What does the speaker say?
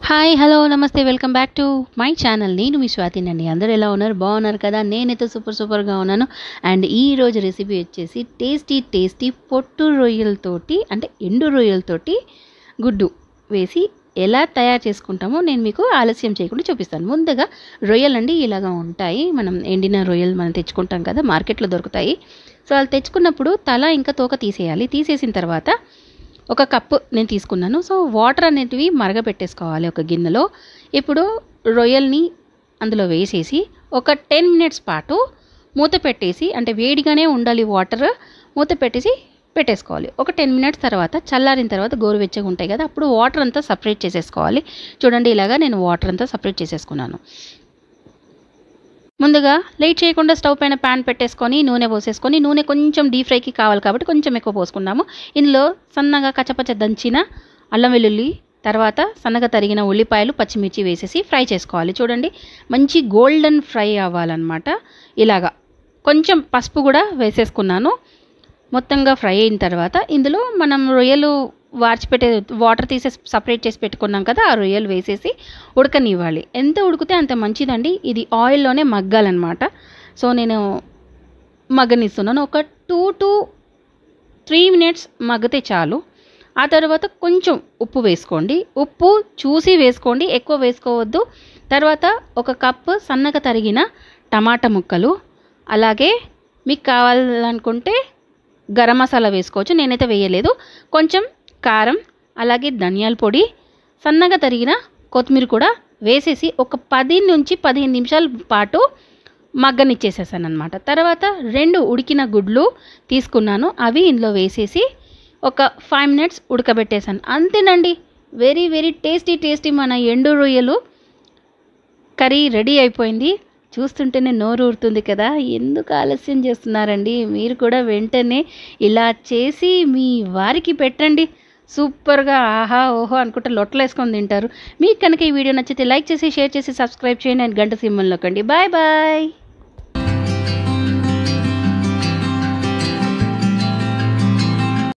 hi hello namaste welcome back to my channel నేను మీ స్వాతినండి అందరూ ఎలా ఉన్నారు బాగున్నారు కదా నేనైతే సూపర్ సూపర్గా ఉన్నాను అండ్ ఈ రోజు రెసిపీ వచ్చేసి టేస్టీ టేస్టీ పొట్టు రొయ్యలతోటి అంటే ఎండు రొయ్యలతోటి గుడ్డు వేసి ఎలా తయారు చేసుకుంటామో నేను మీకు ఆలస్యం చేయకుండా చూపిస్తాను ముందుగా రొయ్యలండి ఇలాగా ఉంటాయి మనం ఎండిన రొయ్యలు మనం తెచ్చుకుంటాం కదా మార్కెట్లో దొరుకుతాయి సో వాళ్ళు తెచ్చుకున్నప్పుడు తల ఇంకా తోక తీసేయాలి తీసేసిన తర్వాత ఒక కప్పు నేను తీసుకున్నాను సో వాటర్ అనేటివి మరగపెట్టేసుకోవాలి ఒక గిన్నెలో ఇప్పుడు రొయ్యల్ని అందులో వేసేసి ఒక టెన్ మినిట్స్ పాటు మూత పెట్టేసి అంటే వేడిగానే ఉండాలి వాటర్ మూత పెట్టేసి పెట్టేసుకోవాలి ఒక టెన్ మినిట్స్ తర్వాత చల్లారిన తర్వాత గోరువెచ్చగా ఉంటాయి కదా అప్పుడు వాటర్ అంతా సపరేట్ చేసేసుకోవాలి చూడండి ఇలాగా నేను వాటర్ అంతా సపరేట్ చేసేసుకున్నాను ముందుగా లేట్ చేయకుండా స్టవ్ పైన ప్యాన్ పెట్టేసుకొని నూనె పోసేసుకొని నూనె కొంచెం డీప్ ఫ్రైకి కావాలి కాబట్టి కొంచెం ఎక్కువ పోసుకున్నాము ఇందులో సన్నగా కచ్చపచ్చ దంచిన అల్లం వెల్లుల్లి తర్వాత సన్నగా తరిగిన ఉల్లిపాయలు పచ్చిమిర్చి వేసేసి ఫ్రై చేసుకోవాలి చూడండి మంచి గోల్డెన్ ఫ్రై అవ్వాలన్నమాట ఇలాగా కొంచెం పసుపు కూడా వేసేసుకున్నాను మొత్తంగా ఫ్రై అయిన తర్వాత ఇందులో మనం రొయ్యలు వార్చిపెట్టే వాటర్ తీసేసి సపరేట్ చేసి పెట్టుకున్నాం కదా ఆ రొయ్యలు వేసేసి ఉడకనివ్వాలి ఎంత ఉడికితే అంత మంచిదండి ఇది ఆయిల్లోనే మగ్గాలన్నమాట సో నేను మగ్గనిస్తున్నాను ఒక టూ టు త్రీ మినిట్స్ మగ్గితే చాలు ఆ తర్వాత కొంచెం ఉప్పు వేసుకోండి ఉప్పు చూసి వేసుకోండి ఎక్కువ వేసుకోవద్దు తర్వాత ఒక కప్పు సన్నగా తరిగిన టమాటా ముక్కలు అలాగే మీకు కావాలనుకుంటే గరం మసాలా వేసుకోవచ్చు నేనైతే వేయలేదు కొంచెం కారం అలాగే ధనియాల పొడి సన్నగా తరిగిన కొత్తిమీర కూడా వేసేసి ఒక పది నుంచి పదిహేను నిమిషాల పాటు మగ్గనిచ్చేసేసాను అనమాట తర్వాత రెండు ఉడికిన గుడ్లు తీసుకున్నాను అవి ఇందులో వేసేసి ఒక ఫైవ్ మినిట్స్ ఉడకబెట్టేశాను అంతేనండి వెరీ వెరీ టేస్టీ టేస్టీ మన ఎండు రొయ్యలు కర్రీ రెడీ అయిపోయింది చూస్తుంటేనే నోరు ఊరుతుంది కదా ఎందుకు ఆలస్యం చేస్తున్నారండి మీరు కూడా వెంటనే ఇలా చేసి మీ వారికి పెట్టండి సూపర్గా ఆహా ఓహో అనుకుంటే లొట్టలు వేసుకొని తింటారు మీకు కనుక ఈ వీడియో నచ్చితే లైక్ చేసి షేర్ చేసి సబ్స్క్రైబ్ చేయండి అండ్ గంట సింబల్ నొక్కండి బాయ్ బాయ్